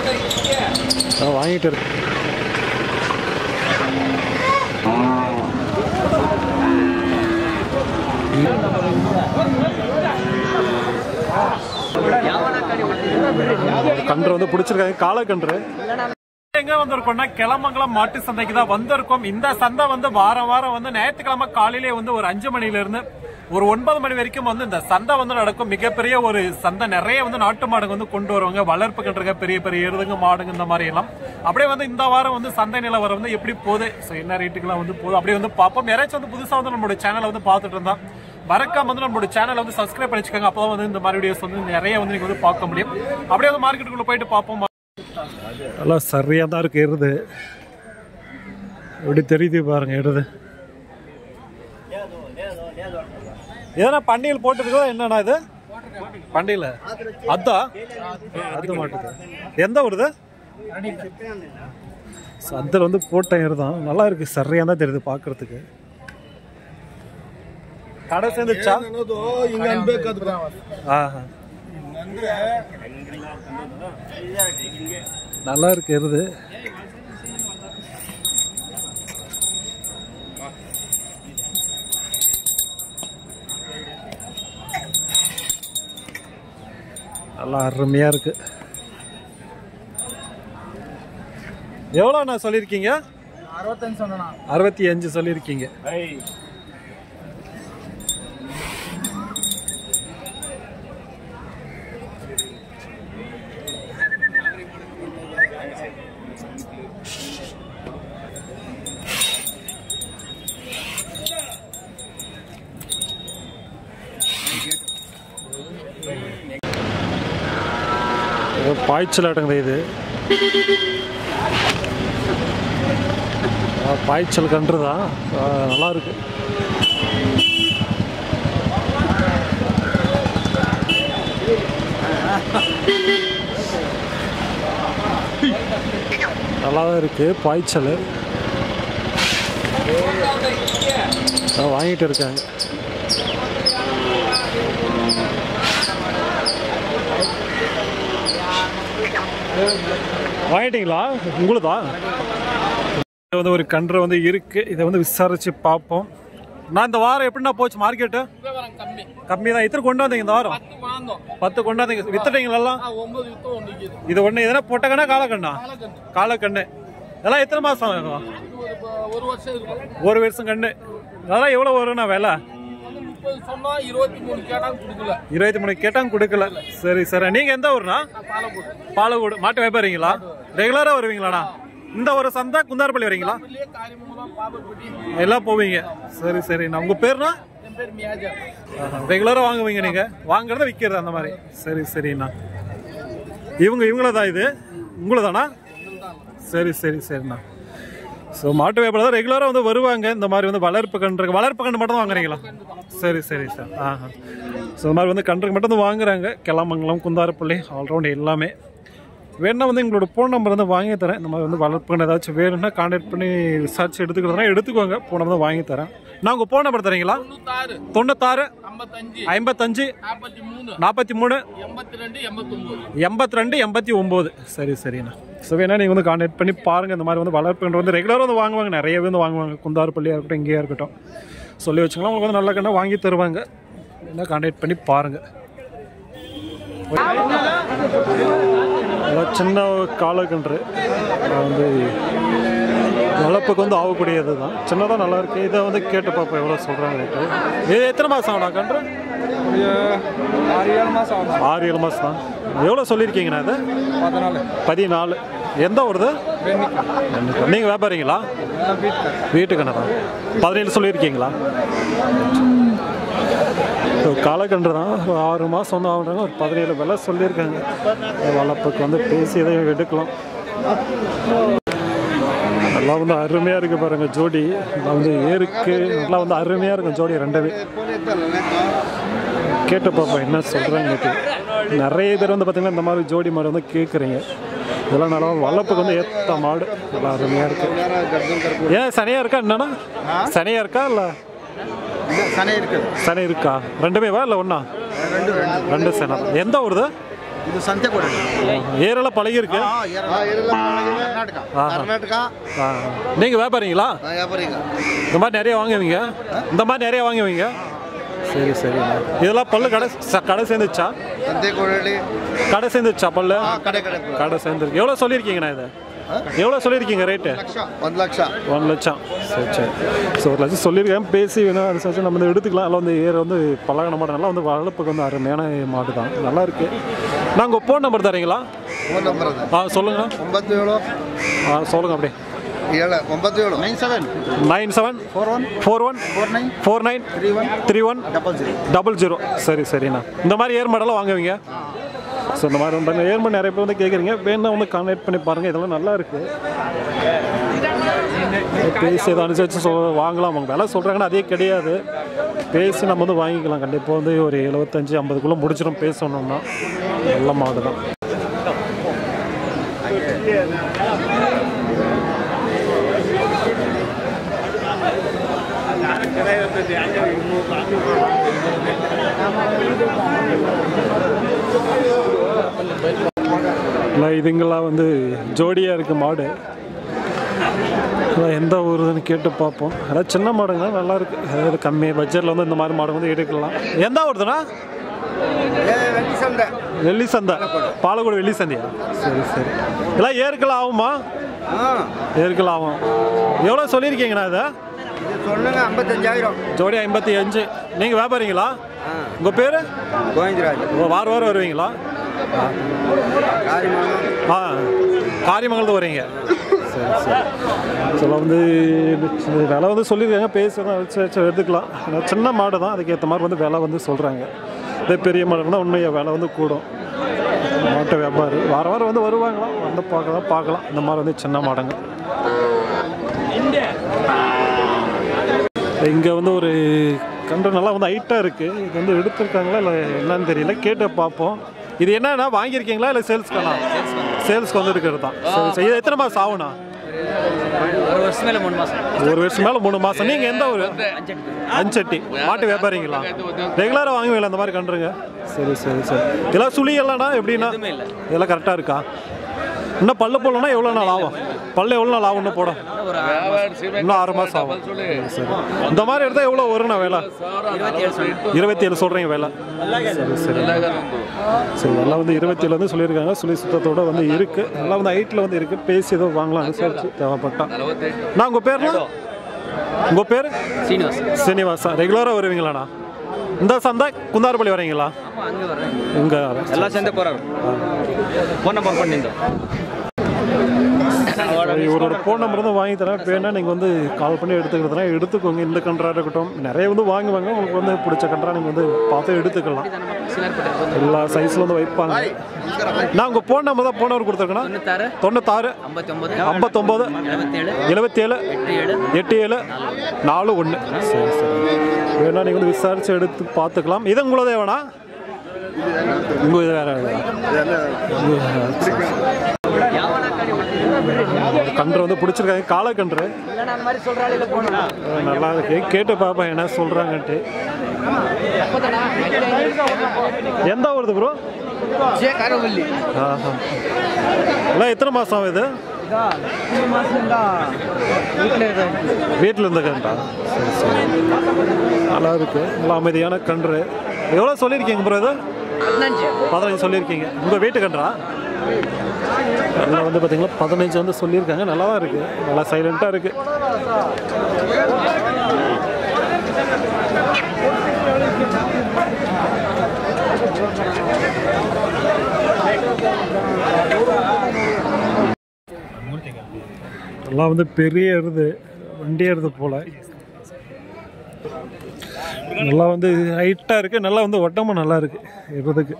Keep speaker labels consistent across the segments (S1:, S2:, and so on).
S1: நான் வாங்கிட்டு இருக்கேன் கன்று வந்து பிடிச்சிருக்காங்க காலக்கன்று எங்க வந்திருக்கோம்னா கிளமங்கலம் மாட்டு சந்தைக்கு தான் வந்திருக்கோம் இந்த சந்தை வந்து வாரம் வாரம் வந்து ஞாயிற்றுக்கிழமை காலையிலே வந்து ஒரு அஞ்சு மணில இருந்து ஒரு ஒன்பது மணி வரைக்கும் வந்து இந்த சந்தை வந்து நடக்கும் மிகப்பெரிய ஒரு சந்தை நிறைய வந்து நாட்டு மாடுங்க வந்து கொண்டு வருவாங்க வளர்ப்பு கன்றுங்க பெரிய பெரிய எருதுங்க மாடுங்க இந்த மாதிரி எல்லாம் அப்படியே வந்து இந்த வாரம் வந்து சந்தை நிலவரம் வந்து எப்படி போகுது ஸோ என்ன ரேட்டுக்கெல்லாம் வந்து போகுது அப்படியே வந்து பார்ப்போம் யாராச்சும் வந்து புதுசா வந்து நம்மளுடைய சேனலை வந்து பார்த்துட்டு இருந்தா மறக்காம வந்து நம்மளோட சேனலை வந்து சப்ஸ்கிரைப் பண்ணி வச்சுக்கோங்க அப்பதான் வந்து இந்த மாதிரி வீடியோஸ் வந்து நிறைய வந்து நீங்க வந்து பார்க்க முடியும் அப்படியே வந்து மார்க்கெட்டுக்குள்ள போயிட்டு பார்ப்போம் எல்லாம் சரியா தான் இருக்கு எருது எப்படி தெரியுது பாருங்க எருது எதனா பண்டிகையில் போட்டுருக்கோ என்னண்ணா இது பண்டிகையில் அதான் அது மாட்டுது எந்த ஊருது அதில் வந்து போட்ட எருதான் நல்லா இருக்கு சரியா தான் தெரியுது பார்க்கறதுக்கு கடை சேர்ந்துச்சா ஆஹா நல்லா இருக்கு எருது நல்லா அருமையா இருக்கு எவ்வளோ நான் சொல்லியிருக்கீங்க
S2: அறுபத்தஞ்சு சொன்னா
S1: அறுபத்தி அஞ்சு சொல்லியிருக்கீங்க ஏதோ பாய்ச்சல் அடங்குது இது ஆ, பாய்ச்சல் கன்று தான் ஆ, நல்லா இருக்கு நல்லா தான் இருக்கு பாய்ச்சல் ஆ, வாங்கிட்டு இருக்காங்க வாங்கிட்டீங்களா உங்களுதா இது வந்து ஒரு கன்று வந்து இருக்கு இதை வந்து விசாரிச்சு பார்ப்போம் நான் இந்த வாரம் எப்படின்னா போச்சு மார்க்கெட்டு
S2: கம்மி
S1: கம்மி தான் இத்தனை கொண்டு வந்தீங்க இந்த வாரம்
S2: பத்து வாழ்ந்தோம்
S1: பத்து கொண்டாந்தீங்க வித்துட்டீங்களா
S2: ஒன்பது வித்தம் ஒன்று இருக்குது
S1: இது ஒண்ணு எதனா பொட்டக்கண்ணா காலக்கண்ணா
S2: காலக்கண்டு
S1: காலக்கண்ணு இதெல்லாம் எத்தனை மாசம் ஆகும்
S2: இது ஒரு ப- ஒரு வருஷம் இருக்கும்
S1: ஒரு வருஷம் கண்ணு அதெல்லாம் எவ்வளவு வரும்ண்ணா விலை
S2: வந்து முப்பது சொன்னா இருபத்தி மூணு கேட்டாங்க கொடுக்கல
S1: இருபத்தி மூணு கேட்டாங்க கொடுக்கல சரி சரி நீங்க எந்த ஊர்னா
S2: நான் பாலை போட்டு
S1: பாலக்கோடு மாட்டு வியாபாரிங்களா ரெகுலரா வருவீங்களாண்ணா இந்த ஒரு சந்தா குந்தாரப்பள்ளி வரீங்களா
S2: இல்லையே காரியமாக பாப்பப்பட்டி
S1: எல்லாம் போவீங்க சரி சரிண்ணா உங்க பேர்னா
S2: என் பேர் மியாஜா
S1: ரெகுலரா வாங்குவீங்க நீங்க வாங்குறத விற்கிறது அந்த மாதிரி சரி சரிண்ணா இவங்க இவங்கள தான் இது உங்களதானா சரி சரி சரிண்ணா ஸோ மாட்டு வியாபாரம் தான் ரெகுலராக வந்து வருவாங்க இந்த மாதிரி வந்து வளர்ப்பு கன்று வளர்ப்பு கன்று மட்டும் தான் வாங்குறீங்களா சரி சரி சார் ஆஹா ஸோ இந்த மாதிரி வந்து கன்றுக்கு மட்டும் தான் வாங்குறாங்க கிளமங்கலம் குந்தாரப்பள்ளி ஆல்ரவுண்ட் எல்லாமே வேணா வந்து எங்களோட ஃபோன் நம்பர் வந்து வாங்கி தரேன் இந்த மாதிரி வந்து வளர்ப்பு கன்று ஏதாச்சும் வேணும்னா கான்டாக்ட் பண்ணி விசாரிச்சு எடுத்துக்கிறதுனா எடுத்துக்கோங்க ஃபோன் நம்பர் தான் வாங்கி தரேன் நான் உங்கள் ஃபோன் நம்பர் தரீங்களா
S2: தொண்ணூத்தாறு
S1: தொண்ணூத்தாறு
S2: ஐம்பத்தஞ்சு
S1: ஐம்பத்தஞ்சு
S2: நாற்பத்தி மூணு
S1: நாற்பத்தி மூணு
S2: எண்பத்தி ரெண்டு எண்பத்தொம்போது
S1: எண்பத்தி ரெண்டு எண்பத்தி ஒம்பது சரி சரிண்ணா ஸோ வேணா நீங்கள் வந்து கான்டாக்ட் பண்ணி பாருங்கள் இந்த மாதிரி வந்து வளர்ப்புன்ற வந்து ரெகுலராக வந்து வாங்குவாங்க நிறையவே வந்து வாங்குவாங்க குந்தாரப்பள்ளியாக இருக்கட்டும் இங்கேயா இருக்கட்டும் சொல்லி வச்சுக்கலாம் உங்களுக்கு வந்து நல்ல கண்ணா வாங்கி தருவாங்க என்ன கான்டாக்ட் பண்ணி பாருங்கள் அதான் சின்ன காலக்கன்று நான் வந்து வளர்ப்புக்கு வந்து ஆகக்கூடியது தான் சின்னதாக நல்லா இருக்கு இதை வந்து கேட்டு பார்ப்போம் எவ்வளோ சொல்கிறாங்க ரேட்டு இது எத்தனை மாதம் ஆகணும் கன்று
S2: ஆறு ஏழு மாதம் ஆகும்
S1: ஆறு ஏழு மாதம் தான் எவ்வளோ சொல்லியிருக்கீங்கண்ணா இது
S2: பதினாலு
S1: பதினாலு எந்த ஊருது நீங்கள் வியாபாரிங்களா வீட்டுக்கண்ணா தான் பதினேழு சொல்லியிருக்கீங்களா இப்போ காலக்கன்று தான் ஒரு ஆறு மாதம் வந்து ஆகுறாங்க ஒரு பதினேழு விலை சொல்லியிருக்காங்க வளர்ப்புக்கு வந்து பேசி எதையும் எடுக்கலாம் நல்லா வந்து அருமையாக இருக்குது பாருங்க ஜோடி நல்லா வந்து ஏருக்கு நல்லா வந்து அருமையாக இருக்கும் ஜோடி ரெண்டுமே கேட்டு பார்ப்போம் என்ன சொல்கிறாங்க நிறைய பேர் வந்து பார்த்தீங்கன்னா இந்த மாதிரி ஜோடி மாடு வந்து கேட்குறீங்க இதெல்லாம் நல்லா வளர்ப்புக்கு வந்து ஏற்ற மாடு நல்லா அருமையாக இருக்கு ஏன் சனியாக இருக்கா என்னன்னா சனியாக இருக்கா இல்லை
S2: சனை இருக்குது
S1: சனி இருக்கா ரெண்டுமே வா இல்லை ஒன்றா ரெண்டு சனை எந்த ஊருது
S3: ಇದು ಸಂತೆ ಕೊಡಿ
S1: ஏரெல்லாம் பழகிருக்கு
S3: ಕರ್ನಾಟಕ
S1: ஆஹா.
S3: ಕರ್ನಾಟಕ
S1: ஆ. நீங்க வியாபாரிங்களா
S3: ವ್ಯಾಪಾರಿಗ
S1: இந்த மாதிரி நிறைய வாங்குவீங்க இந்த மாதிரி நிறைய வாங்குவீங்க சரி சரி இதெல்லாம் பல்லு கடை ச- கடை சேர்ந்துச்சா
S3: ಸಂತೆ ಕೊಡಿ
S1: கடை சேர்ந்துச்சா பல்லு
S3: ಹಾ ಕಡೆ ಕಡೆ
S1: கடை சேர்ந்துருக்கு எவ்வளோ சொல்லியிருக்கீங்கண்ணா இது எவ்வளோ சொல்லியிருக்கீங்க ரேட்டு
S3: ಲಕ್ಷ ಒಂದು ಲಕ್ಷ
S1: ஒன் லட்சம் சரி சரி ஸோ ஒரு லட்சம் சொல்லியிருக்கேன் பேசி வேணும் அது சரி நம்ம வந்து எடுத்துக்கலாம் அதில் வந்து ஏர் வந்து பழகின மாடு நல்லா வந்து வளர்ப்புக்கு வந்து அருமையான மாடு தான் நல்லா இருக்கு நாங்கள் ஃபோன் நம்பர் தரீங்களா
S3: ಫೋನ್ ನಂಬರ್ ಅದ
S1: ஆ சொல்லுங்க
S3: ಒಂಬತ್ತು ಏಳು
S1: ஆ சொல்லுங்க அப்படியே
S3: ಏಳು ಒಂಬತ್ತು ಏಳು nine seven
S1: nine seven
S3: four one
S1: four one
S3: four nine
S1: four nine
S3: three one
S1: three one
S3: double zero
S1: double zero சரி சரிண்ணா இந்த மாதிரி ஏர் மாடெல்லாம் வாங்குவீங்க ஸோ இந்த மாதிரி வந்து ஏர் மாடு நிறைய பேர் வந்து கேட்குறீங்க வேணா வந்து கான்டாக்ட் பண்ணி பாருங்கள் இதெல்லாம் நல்லா இருக்கு பேசி எதாவது அனுசரித்து சொல் வாங்கலாம் அவங்க விலை சொல்கிறாங்கன்னா அதே கிடையாது பேசி நம்ம வந்து வாங்கிக்கலாம் கண்டிப்பாக வந்து ஒரு எழுபத்தஞ்சி ஐம்பதுக்குள்ளே முடிச்சிடும் பேசணும்னா நல்ல மாடு தான் இல்லை இதுங்கெல்லாம் வந்து ஜோடியாக இருக்கு மாடு அதான் எந்த ஊருன்னு கேட்டு பார்ப்போம் அதாவது சின்ன மாடுங்க நல்லா இருக்கு அதாவது கம்மி பட்ஜெட்டில் வந்து இந்த மாதிரி மாடு வந்து எடுக்கலாம் எந்த ஊருதுண்ணா வெள்ளி சந்தை பாலக்கோடு வெள்ளி சந்தையா சரி சரி எல்லாம் ஏற்கலாம் ஆகுமா ஏற்கலாம் ஆகும் எவ்வளோ சொல்லியிருக்கீங்கண்ணா இதை
S3: சொல்லுங்க ஐம்பத்தஞ்சாயிரம்
S1: ஜோடி ஐம்பத்தி அஞ்சு நீங்கள் வியாபாரிங்களா உங்கள் பேர்
S3: கோவிந்தராஜ்
S1: வாரம் வாரம் வருவீங்களா ஆ காரியமங்கலத்து வரீங்க சரி சரி சில வந்து இந்த விலை வந்து சொல்லியிருக்காங்க பேசி தான் வச்சு வச்சு எடுத்துக்கலாம் ஏன்னா சின்ன மாடு தான் அதுக்கேற்ற மாதிரி வந்து விலை வந்து சொல்கிறாங்க இதே பெரிய மாடுனா உண்மையாக விலை வந்து கூடும் மாட்டு வியாபாரி வாரம் வாரம் வந்து வருவாங்களாம் வந்து பார்க்கலாம் பார்க்கலாம் இந்த மாதிரி வந்து சின்ன மாடுங்க இங்கே வந்து ஒரு கன்று நல்லா வந்து ஹைட்டாக இருக்குது இது வந்து எடுத்திருக்காங்களா இல்லை என்னன்னு தெரியல கேட்டு பார்ப்போம் இது என்னன்னா வாங்கியிருக்கீங்களா இல்லை சேல்ஸ்க்கானா சேல்ஸ்க்கு வந்து இருக்கிறது தான் சரி சரி இது எத்தனை மாதம் ஆகும்ண்ணா
S4: ஒரு வருஷம் மேல மூணு மாசம்
S1: ஒரு வருஷம் மேலே மூணு மாதம் நீங்கள் எந்த ஊர் அஞ்சட்டி மாட்டு வியாபாரிங்களா ரெகுலராக வாங்குவீங்களா அந்த மாதிரி கன்றுங்க சரி சரி சரி இதெல்லாம் சுழி எல்லாம்னா எப்படின்னா இதெல்லாம் கரெக்டாக இருக்கா இன்னும் பல்லு போடலன்னா எவ்வளோ நாள் ஆகும் பல்லு எவ்வளோ நாள் ஆகும் இன்னும் போட இன்னும் ஆறு மாதம் ஆகும் சரி இந்த மாதிரி எடுத்தால் எவ்வளோ வரும்ண்ணா வேலை
S4: இருபத்தி ஏழு சொல்லி
S1: இருபத்தி ஏழு சொல்கிறீங்க வேலை சரி சரி சரி எல்லாம் வந்து இருபத்தி ஏழு வந்து சொல்லியிருக்காங்க சுழி சுத்தத்தோட வந்து இருக்குது எல்லாம் வந்து ஹைட்டில் வந்து இருக்குது பேசி ஏதோ வாங்கலாம் அனுசரிச்சு தேவைப்பட்டா நான் உங்கள் பேர்னா உங்கள் பேர்
S4: சீனிவாஸ்
S1: சீனிவாசா ரெகுலராக வருவீங்களாண்ணா இந்த சந்தை குந்தாரப்பள்ளி வரீங்களா
S4: ஆமா அங்கே வர்றேன்
S1: இங்கே
S4: ಎಲ್ಲ ಸಂತೆ ಕೊರೋರು ಫೋನ್ ನಂಬರ್ ಕೊಟ್ಟಿದ್ದು
S1: இவரோட ஃபோன் நம்பர் வந்து வாங்கி தரேன் வேணா நீங்கள் வந்து கால் பண்ணி எடுத்துக்கிறதுனா எடுத்துக்கோங்க இந்த கன்றாக இருக்கட்டும் நிறைய வந்து வாங்குவாங்க உங்களுக்கு வந்து பிடிச்ச கன்றா நீங்கள் வந்து பார்த்து எடுத்துக்கலாம் எல்லா சைஸில் வந்து வைப்பாங்க நான் உங்கள் ஃபோன் நம்பர் தான் ஃபோன் நம்பர் கொடுத்துருக்கேன்னா
S4: தொண்ணூத்தாறு
S1: தொண்ணூத்தாறு
S4: ஐம்பத்தொம்பது
S1: ஐம்பத்தொம்போது
S4: எழுபத்தேழு
S1: எழுபத்தேழு
S4: எட்டு ஏழு
S1: எட்டு ஏழு நாலு ஒன்று சரி சரி வேணா நீங்கள் வந்து விசாரித்து எடுத்து பார்த்துக்கலாம் இது உங்களதே வேணா உங்கள் இது வேறு கன்று வந்து பிடிச்சிருக்காங்க காலக்கன்று நல்லா இருக்கு கேட்டு பார்ப்பேன் என்ன சொல்கிறாங்கன்ட்டு எந்த ஊருது ப்ரோ
S4: ಕಾರವಲ್ಲಿ
S1: ஆஹா எல்லாம் எத்தனை மாதம் ஆகும் இது வீட்டில் இருந்த கன்றா சரி சரி நல்லா இருக்கு நல்லா அமைதியான கன்று எவ்வளோ சொல்லியிருக்கீங்க ப்ரோ இது பதினஞ்சு சொல்லியிருக்கீங்க உங்கள் வீட்டு கன்றா எல்லாம் வந்து பார்த்தீங்கன்னா பதினஞ்சு வந்து சொல்லியிருக்காங்க நல்லா தான் இருக்குது நல்லா சைலண்ட்டாக இருக்குது எல்லாம் வந்து பெரிய எருது வண்டி எருது போல நல்லா வந்து ஹைட்டாக இருக்குது நல்லா வந்து ஒட்டமும் நல்லா இருக்குது எருதுக்கு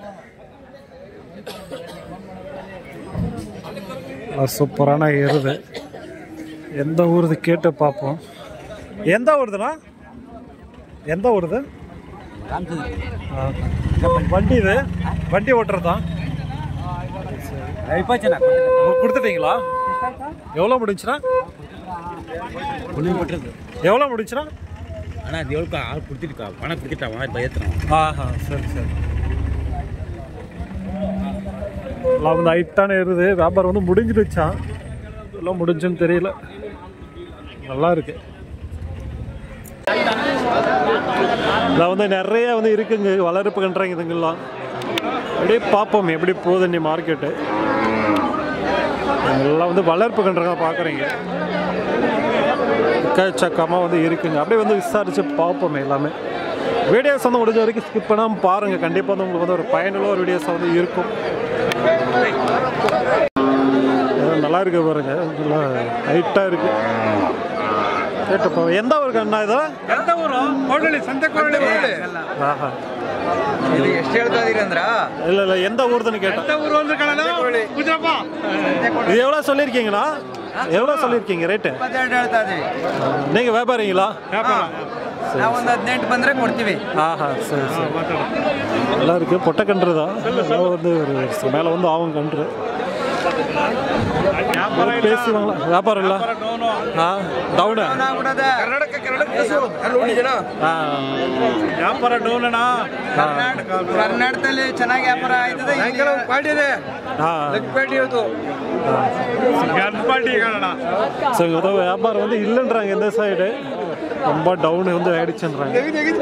S1: நல்லா சூப்பரான எருது எந்த ஊருது கேட்டு பார்ப்போம் எந்த ஊருதுண்ணா எந்த ஊருது ஆ. வண்டி இது வண்டி ஓட்டுறதா உங்களுக்கு கொடுத்துட்டீங்களா எவ்வளோ முடிஞ்சுன்னா எவ்வளோ முடிஞ்சுன்னா
S5: ஆனால் அது எவ்வளோ ஆள் கொடுத்துருக்கா பணம் கொடுத்துட்டா பயத்துறான்
S1: ஆஹா சரி சரி எல்லாம் வந்து ஹைட்டான இருக்குது வியாபாரம் வந்து முடிஞ்சிடுச்சான் எல்லாம் முடிஞ்சுன்னு தெரியல நல்லா இருக்கு இதில் வந்து நிறைய வந்து இருக்குங்க வளர்ப்பு கன்றாங்க இதுங்கெல்லாம் அப்படியே பார்ப்போம் எப்படி போகுது நீ மார்க்கெட்டு எல்லாம் வந்து வளர்ப்பு கன்றாங்க பார்க்குறீங்க எக்கச்சக்கமாக வந்து இருக்குங்க அப்படியே வந்து விசாரித்து பார்ப்போமே எல்லாமே வீடியோஸ் வந்து முடிஞ்ச வரைக்கும் ஸ்கிப் பண்ணாமல் பாருங்கள் கண்டிப்பாக வந்து உங்களுக்கு வந்து ஒரு பயனுள்ள ஒரு வீடியோஸ் வந்து இருக்கும் இது நல்லா இருக்கு பாருங்க நல்லா ஹைட்டாக இருக்கு கேட்டுப்போ எந்த ஊருக்கு அண்ணா இதோ
S3: ಎಂತ ಊರು ಕೊಳ್ಳಿ ಸಂತೆ ಕೊಳ್ಳಿ
S1: ஆஹா
S3: ಇದು ಎಷ್ಟು ಹೇಳ್ತಾ ಇದೀರಿ ಅಂದ್ರ
S1: இல்லை இல்லை எந்த ஊர்துன்னு கேட்டேன்
S3: ಊರು ಅಂದ್ರೆ ಕಣಲ ಗುಜರಪ್ಪ
S1: இது எவ்வளோ சொல்லியிருக்கீங்கண்ணா எவ்வளோ சொல்லியிருக்கீங்க ரேட்டு
S3: ಇಪ್ಪತ್ತೆರಡು ಹೇಳ್ತಾ ಇದೀವಿ
S1: நீங்கள் வியாபாரிங்களா
S3: ನಾವು ಒಂದು ಹದಿನೆಂಟು ಬಂದ್ರೆ ಕೊಡ್ತೀವಿ
S1: ஆஹா சரி சரி நல்லா இருக்கு பொட்டை கன்று தான் அதெல்லாம் வந்து ஒரு வருஷம் மேலே வந்து ஆகும் கன்று பேசுவாங்களா வியாபாரம் ಇಲ್ಲ ஆ டவுனு
S3: ಕರ್ನಾಟಕ ಕರ್ನಾಟಕ
S1: ஆ
S5: ವ್ಯಾಪಾರ ಡೌನ್ ಅಣ್ಣ
S3: ಕರ್ನಾಟಕದಲ್ಲಿ ಚೆನ್ನಾಗಿ ವ್ಯಾಪಾರ ಆಯ್ತದೆ ಪಾಟಿದೆ
S1: ஆ
S3: ಪೇಟಿ ಇವತ್ತು
S5: ಗನ್ಪಾಟಿ ಅಣ್ಣ
S1: ஸோ இங்கே வந்து வியாபாரம் வந்து இல்லைன்றாங்க இந்த சைடு ரொம்ப டவுன் வந்து ஆயிடுச்சுன்றாங்க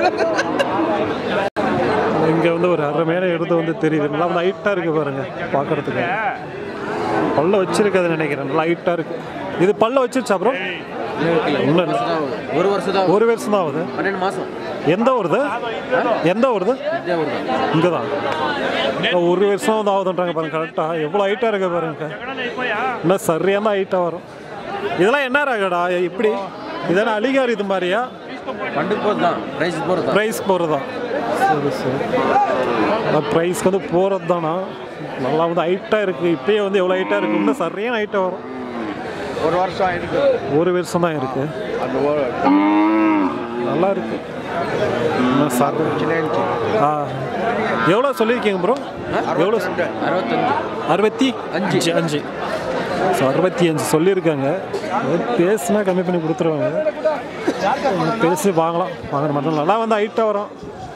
S1: இங்கே வந்து ஒரு அரை மேலே எடுத்து வந்து தெரியுது நல்லா வந்து ஹைட்டாக இருக்கு பாருங்க பார்க்கறதுக்கு பல்ல வச்சிருக்காது நினைக்கிறேன் நல்லா ஹைட்டாக இருக்கு இது பல்ல வச்சிருச்சா அப்புறம் இன்னும் இல்லை.
S4: ஒரு வருஷದ
S1: ஒரு வருஷம் தான் ஆகுது
S4: பன்னெண்டு மாசம்
S1: எந்த ஊருது எந்த ஊருது
S4: இதே ஒரு தான்
S1: இங்கே தான் ஒரு வருஷம் வந்து ஆகுதுன்றாங்க பாருங்க கரெக்டாக எவ்வளோ ஹைட்டாக இருக்கு பாருங்க இன்னும் சரியான ஹைட்டாக வரும் இதெல்லாம் என்ன ரகடா இப்படி இதெல்லாம் அலிகார் இது மாதிரியா
S4: பண்டுக்கு போகிறது தான் ப்ரைஸ் போகிறது தான்
S1: ப்ரைஸ் போகிறதா சரி சரி ப்ரைஸ்க்கு வந்து போகிறது தானா நல்லா வந்து ஹைட்டாக இருக்குது இப்பயே வந்து எவ்வளோ ஹைட்டாக இருக்குது இன்னும் சரியான ஹைட்டாக வரும்
S3: ஒரு வருஷம் இருக்கு
S1: ஒரு வருஷம் தான் இருக்குது
S3: ಅದು
S1: நல்லா இருக்கு இன்னும் சார் ஆ எவ்வளோ சொல்லியிருக்கீங்க ப்ரோ எவ்வளோ
S4: அறுபத்தஞ்சு
S1: அறுபத்தி அஞ்சு அஞ்சு ஸோ அறுபத்தி அஞ்சு சொல்லியிருக்காங்க அது பேசுனா கம்மி பண்ணி கொடுத்துருவாங்க பேசி வாங்கலாம் வாங்குற மட்டும் நல்லா வந்து ஹைட்டாக வரும்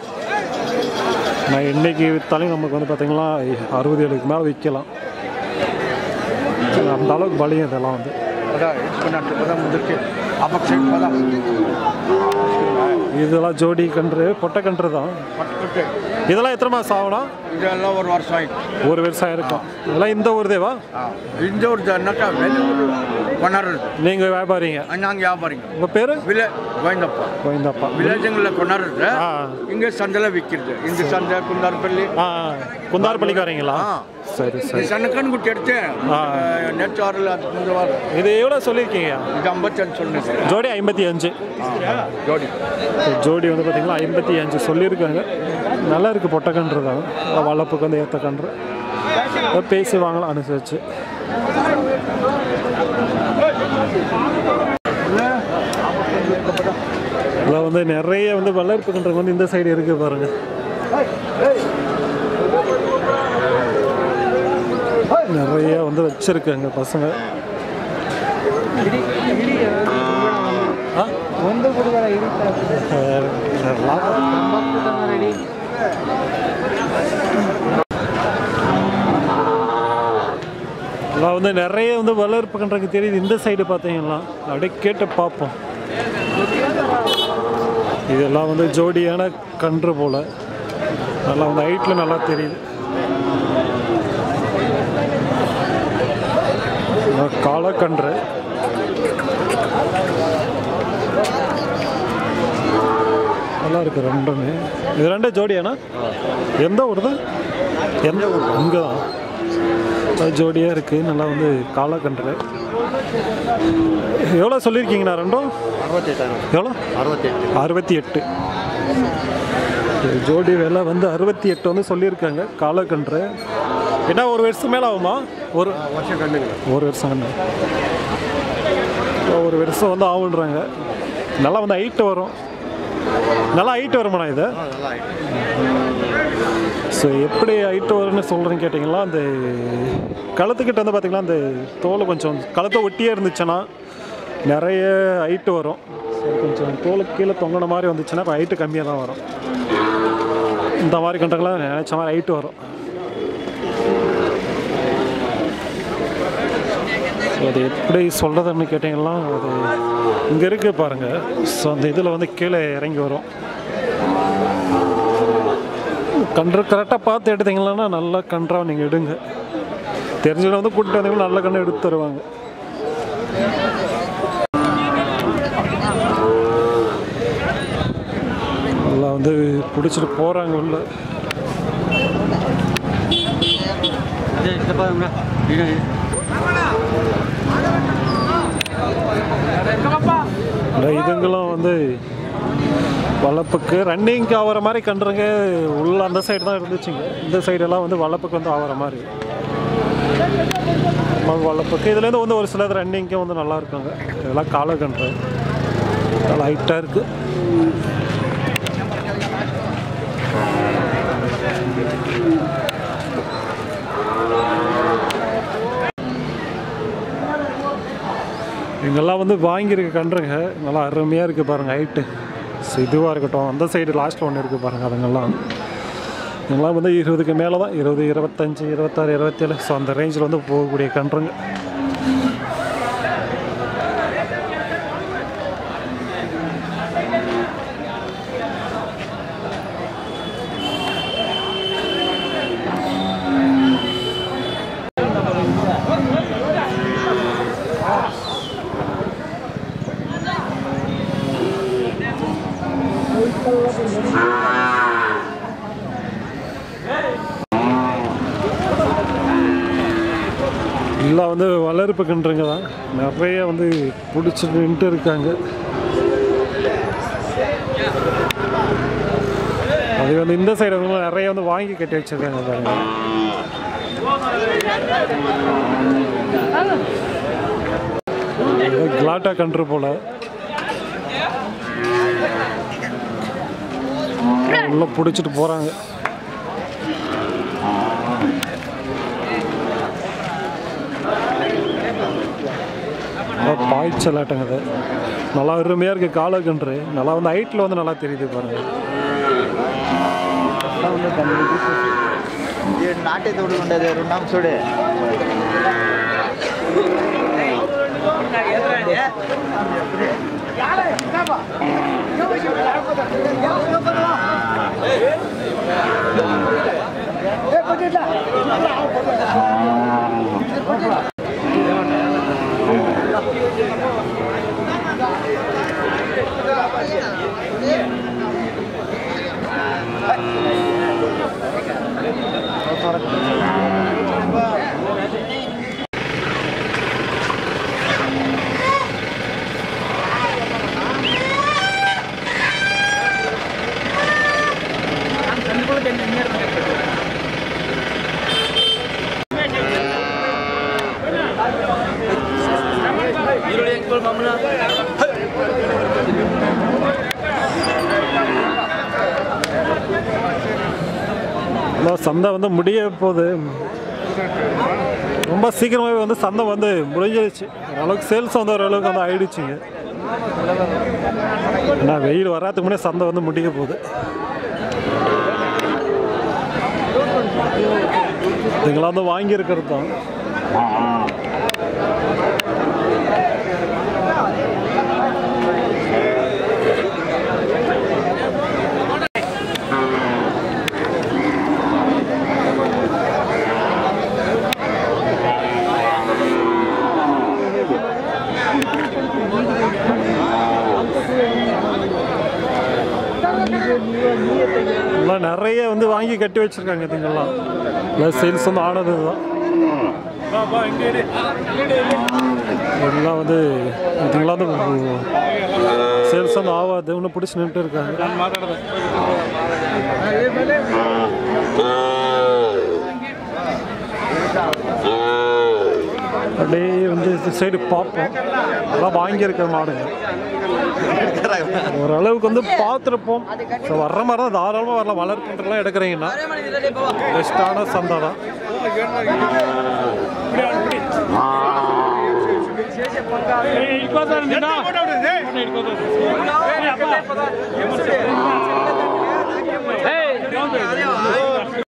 S1: நான் இன்னைக்கு விற்றாலும் நமக்கு வந்து பார்த்தீங்கன்னா அறுபது ஏழுக்கு மேலே விற்கலாம் அந்த அளவுக்கு பலியும் இதெல்லாம் வந்து
S3: ಪದ ಇಟ್ಕೊಂಡ್ರೆ ಪದ ಮುಂದಕ್ಕೆ ಆ ಪಕ್ಷ ಪದ
S1: இதெல்லாம் ஜோடி கன்று பொட்டை கன்று தான்
S3: ಪಟ್ಕೊಟ್ಟೆ
S1: இதெல்லாம் எத்தனை மாதம் ஆகணும்
S3: ಇದೆಲ್ಲ ஒரு ವರ್ಷ ಆಯ್ತು
S1: ஒரு வருஷம் இருக்கும் இதெல்லாம் இந்த ஊர் தேவா
S3: ಇಂದವ್ರದ್ದು ಅನ್ನಕ ಬೆಂಗಳೂರು ಕೊನಾರ
S1: நீங்கள் வியாபாரிங்க
S3: ಹಂಗೆ ವ್ಯಾಪಾರಿಗೆ
S1: உங்கள் பேர்
S3: ವಿಲೆ ಗೋವಿಂದಪ್ಪ
S1: கோவிந்தப்பா
S3: ವಿಲೇಜಂಗ್ಲ ಕೊನಾರ
S1: ஆ
S3: ಹಿಂಗೆ ಸಂದೆಲ್ಲ ವಿಕ್ಕಿರ್ದೆ ಇಂದು ಸಂದೆ ಕುಂದಾರಪಲ್ಲಿ
S1: ஆ குந்தார்பள்ளிக்கு வரீங்களா
S3: ஆ.
S1: சரி
S3: ಈ
S1: சரி
S3: ಸಣ್ಣ ಕಣ್ಣು ಗುಟ್ಟಿ ಎಡ್ತೆ
S1: ஆ.
S3: ನೆಟ್ ವಾರಲ್ಲ ಅದು ಮುಂದೆ ವಾರ
S1: இது எவ்வளோ சொல்லியிருக்கீங்க
S3: ಇದು ಅಂಬತ್ತಂದು ಸೊನ್ನೆ
S1: ஜோடி ஐம்பத்தி அஞ்சு
S3: ಜೋಡಿ
S1: ஜோடி வந்து பார்த்தீங்கன்னா ஐம்பத்தி அஞ்சு சொல்லியிருக்காங்க நல்லா இருக்குது பொட்டக்கன்று தான் வளர்ப்புக்கு வந்து ஏற்ற கன்று அதை பேசி வாங்கலாம் அனுசரிச்சு இதில் வந்து நிறைய வந்து வளர்ப்பு கன்று வந்து இந்த சைடு இருக்கு பாருங்க நிறைய வந்து வச்சிருக்காங்க பசங்க ஆ? எல்லாம் எல்லாம் வந்து நிறைய வந்து வளர்ப்பு கன்றுக்கு தெரியுது இந்த சைடு பார்த்தீங்கன்னா அப்படியே கேட்டு பார்ப்போம் இதெல்லாம் வந்து ஜோடியான கன்று போல நல்லா வந்து ஹைட்டில் நல்லா தெரியுது காலக்கன்று நல்லா இருக்கு ரெண்டுமே இது ரெண்டு ஜோடியாண்ணா எந்த ஊர் தான் எந்த ஊர் இங்கே தான் அது ஜோடியாக இருக்குது நல்லா வந்து காலக்கன்று எவ்வளோ சொல்லியிருக்கீங்கண்ணா ரெண்டும் எவ்வளோ
S3: ಅರವತ್ತೆಂಟು
S1: அறுபத்தி எட்டு இது ஜோடி விலை வந்து அறுபத்தி எட்டு வந்து சொல்லியிருக்காங்க காலக்கன்று என்ன ஒரு வருஷம் மேலே ஆகுமா ஒரு
S3: ವರ್ಷ ಕಣ್ಣಿಲ್ಲ
S1: ஒரு வருஷம் கண்ணு ஒரு வருஷம் வந்து ஆகுன்றாங்க நல்லா வந்து ஹைட்டு வரும் நல்லா ஹைட்டு வருமாண்ணா இது ஸோ எப்படி ஹைட்டு வரும்னு சொல்கிறேன்னு கேட்டிங்களா அந்த கழுத்துக்கிட்ட வந்து பார்த்திங்கன்னா அந்த தோல் கொஞ்சம் கழுத்தை ஒட்டியே இருந்துச்சுன்னா நிறைய ஹைட்டு வரும் ஸோ கொஞ்சம் தோலுக்கு கீழே தொங்கின மாதிரி வந்துச்சுன்னா இப்போ ஹைட்டு கம்மியாக தான் வரும் இந்த மாதிரி கண்டங்களாம் நினச்ச மாதிரி ஹைட்டு வரும் அது எப்படி சொல்கிறதுன்னு கேட்டிங்கன்னா அது இங்கே இருக்குது பாருங்கள் ஸோ அந்த இதில் வந்து கீழே இறங்கி வரும் கன்று கரெக்டாக பார்த்து எடுத்தீங்கன்னா நல்ல கன்றாக நீங்கள் எடுங்க தெரிஞ்சவங்க வந்து கூட்டிட்டு வந்தீங்கன்னா நல்ல கன்று எடுத்து தருவாங்க நல்லா வந்து பிடிச்சிட்டு போகிறாங்க உள்ள இந்த இதுங்களும் வந்து வளர்ப்புக்கு ரன்னிங்க்கு ஆகிற மாதிரி கன்றுங்க உள்ள அந்த சைடு தான் இருந்துச்சுங்க இந்த சைடெல்லாம் வந்து வளர்ப்புக்கு வந்து ஆகிற மாதிரி நம்ம வளர்ப்புக்கு இதுலேருந்து வந்து ஒரு சிலது ரன்னிங்க்கு வந்து நல்லா இருக்குங்க இதெல்லாம் காலை கன்று நல்லா ஹைட்டாக இருக்குது இங்கெல்லாம் வந்து வாங்கியிருக்க கன்றுங்க நல்லா அருமையாக இருக்குது பாருங்கள் ஹைட்டு ஸோ இதுவாக இருக்கட்டும் அந்த சைடு லாஸ்ட்டில் ஒன்று இருக்குது பாருங்கள் அதுங்கெல்லாம் இதெல்லாம் வந்து இருபதுக்கு மேலே தான் இருபது இருபத்தஞ்சி இருபத்தாறு இருபத்தேழு ஸோ அந்த ரேஞ்சில் வந்து போகக்கூடிய கன்றுங்க எல்லாம் வந்து வளர்ப்பு கன்றுங்க தான் நிறைய வந்து பிடிச்சி நின்றுட்டு இருக்காங்க அது வந்து இந்த சைடு வந்து நிறைய வந்து வாங்கி கட்டி வச்சிருக்காங்க பாருங்க இது கிளாட்டா கன்று போல உள்ள பிடிச்சிட்டு போறாங்க நல்லா பாய்ச்சல் ஆட்டங்குது நல்லா அருமையாக இருக்குது காலக்கன்று நல்லா வந்து ஹைட்டில் வந்து நல்லா தெரியுது பாருங்கள்
S6: ನಾಟಿ ತೋಡ್ಕೊಂಡದೆ ನಮ್ಮ ಸುಡೆ
S1: ஆனால் சந்தை வந்து முடிய போகுது ரொம்ப சீக்கிரமாகவே வந்து சந்தை வந்து முடிஞ்சிருச்சு ஓரளவுக்கு சேல்ஸ் வந்து ஓரளவுக்கு வந்து ஆயிடுச்சுங்க ஏன்னா வெயில் வராதுக்கு முன்னே சந்தை வந்து முடிய போகுது இதுங்களாம் வந்து வாங்கியிருக்கிறது தான் எல்லாம் நிறைய வந்து வாங்கி கட்டி வச்சிருக்காங்க இதுங்கெல்லாம் எல்லாம் சேல்ஸ் வந்து ஆனது தான் எல்லாம் வந்து இதுங்கெல்லாம் வந்து சேல்ஸ் வந்து ஆகாது இன்னும் பிடிச்சி நின்றுட்டு இருக்காங்க அப்படியே வந்து இந்த சைடு பார்ப்போம் எல்லாம் வாங்கியிருக்க மாடுங்க ஓரளவுக்கு வந்து பார்த்துருப்போம் ஸோ வர்ற மாதிரி தான் தாராளமாக வரலாம் வளர்ப்புன்றலாம் எடுக்கிறீங்கன்னா பெஸ்ட்டான சந்தை தான்